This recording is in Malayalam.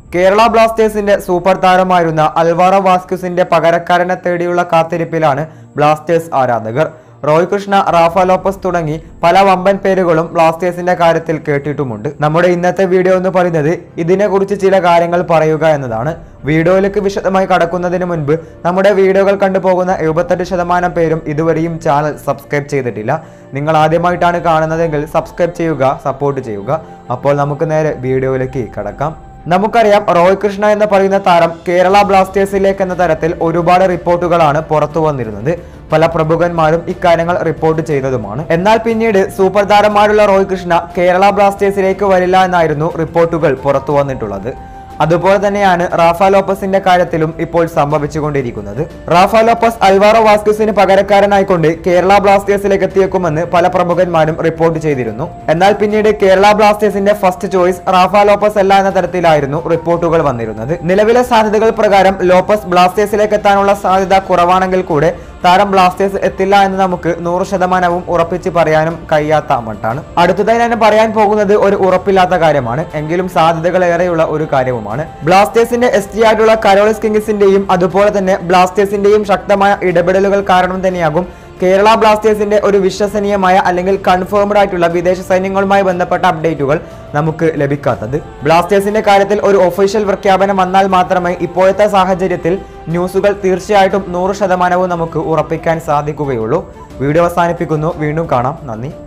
കേരള ബ്ലാസ്റ്റേഴ്സിന്റെ സൂപ്പർ താരമായിരുന്ന അൽവാറോ വാസ്ക്യുസിന്റെ പകരക്കാരനെ തേടിയുള്ള കാത്തിരിപ്പിലാണ് ബ്ലാസ്റ്റേഴ്സ് ആരാധകർ റോയ് കൃഷ്ണ റാഫ ലോപ്പസ് തുടങ്ങി പല വമ്പൻ പേരുകളും ബ്ലാസ്റ്റേഴ്സിന്റെ കാര്യത്തിൽ കേട്ടിട്ടുമുണ്ട് നമ്മുടെ ഇന്നത്തെ വീഡിയോ എന്ന് പറയുന്നത് ഇതിനെക്കുറിച്ച് ചില കാര്യങ്ങൾ പറയുക എന്നതാണ് വീഡിയോയിലേക്ക് വിശദമായി കടക്കുന്നതിന് മുൻപ് നമ്മുടെ വീഡിയോകൾ കണ്ടുപോകുന്ന എഴുപത്തെട്ട് ശതമാനം പേരും ഇതുവരെയും ചാനൽ സബ്സ്ക്രൈബ് ചെയ്തിട്ടില്ല നിങ്ങൾ ആദ്യമായിട്ടാണ് കാണുന്നതെങ്കിൽ സബ്സ്ക്രൈബ് ചെയ്യുക സപ്പോർട്ട് ചെയ്യുക അപ്പോൾ നമുക്ക് നേരെ വീഡിയോയിലേക്ക് കടക്കാം നമുക്കറിയാം റോയ് കൃഷ്ണ എന്ന് പറയുന്ന താരം കേരള ബ്ലാസ്റ്റേഴ്സിലേക്ക് എന്ന തരത്തിൽ ഒരുപാട് റിപ്പോർട്ടുകളാണ് പുറത്തു വന്നിരുന്നത് പല പ്രമുഖന്മാരും ഇക്കാര്യങ്ങൾ റിപ്പോർട്ട് ചെയ്തതുമാണ് എന്നാൽ പിന്നീട് സൂപ്പർ താരമാരുള്ള റോയ് കൃഷ്ണ കേരള ബ്ലാസ്റ്റേഴ്സിലേക്ക് വരില്ല എന്നായിരുന്നു റിപ്പോർട്ടുകൾ പുറത്തു വന്നിട്ടുള്ളത് അതുപോലെ തന്നെയാണ് റാഫ ലോപ്പസിന്റെ കാര്യത്തിലും ഇപ്പോൾ സംഭവിച്ചുകൊണ്ടിരിക്കുന്നത് റാഫ ലോപ്പസ് അൽവാറോ വാസ്കുസിന് പകരക്കാരനായിക്കൊണ്ട് കേരള ബ്ലാസ്റ്റേഴ്സിലേക്ക് എത്തിയേക്കുമെന്ന് പല പ്രമുഖന്മാരും റിപ്പോർട്ട് ചെയ്തിരുന്നു എന്നാൽ പിന്നീട് കേരള ബ്ലാസ്റ്റേഴ്സിന്റെ ഫസ്റ്റ് ചോയ്സ് റാഫ ലോപ്പസ് അല്ല എന്ന തരത്തിലായിരുന്നു റിപ്പോർട്ടുകൾ വന്നിരുന്നത് നിലവിലെ സാധ്യതകൾ പ്രകാരം ലോപ്പസ് ബ്ലാസ്റ്റേഴ്സിലേക്ക് എത്താനുള്ള സാധ്യത കുറവാണെങ്കിൽ കൂടെ താരം ബ്ലാസ്റ്റേഴ്സ് എത്തില്ല എന്ന് നമുക്ക് നൂറ് ശതമാനവും ഉറപ്പിച്ച് പറയാനും കഴിയാത്ത മട്ടാണ് അടുത്തതായി ഞാൻ പറയാൻ പോകുന്നത് ഒരു ഉറപ്പില്ലാത്ത കാര്യമാണ് എങ്കിലും സാധ്യതകൾ ഏറെയുള്ള ഒരു കാര്യവുമാണ് ബ്ലാസ്റ്റേഴ്സിന്റെ എസ് ടി ആയിട്ടുള്ള കരോളിസ് കിങ്സിന്റെയും അതുപോലെ തന്നെ ബ്ലാസ്റ്റേഴ്സിന്റെയും ശക്തമായ ഇടപെടലുകൾ കാരണം തന്നെയാകും കേരള ബ്ലാസ്റ്റേഴ്സിന്റെ ഒരു വിശ്വസനീയമായ അല്ലെങ്കിൽ കൺഫേംഡ് ആയിട്ടുള്ള വിദേശ സൈന്യങ്ങളുമായി ബന്ധപ്പെട്ട അപ്ഡേറ്റുകൾ നമുക്ക് ലഭിക്കാത്തത് ബ്ലാസ്റ്റേഴ്സിന്റെ കാര്യത്തിൽ ഒരു ഒഫീഷ്യൽ പ്രഖ്യാപനം വന്നാൽ മാത്രമേ ഇപ്പോഴത്തെ സാഹചര്യത്തിൽ ന്യൂസുകൾ തീർച്ചയായിട്ടും നൂറ് ശതമാനവും നമുക്ക് ഉറപ്പിക്കാൻ സാധിക്കുകയുള്ളൂ വീഡിയോ അവസാനിപ്പിക്കുന്നു വീണ്ടും കാണാം നന്ദി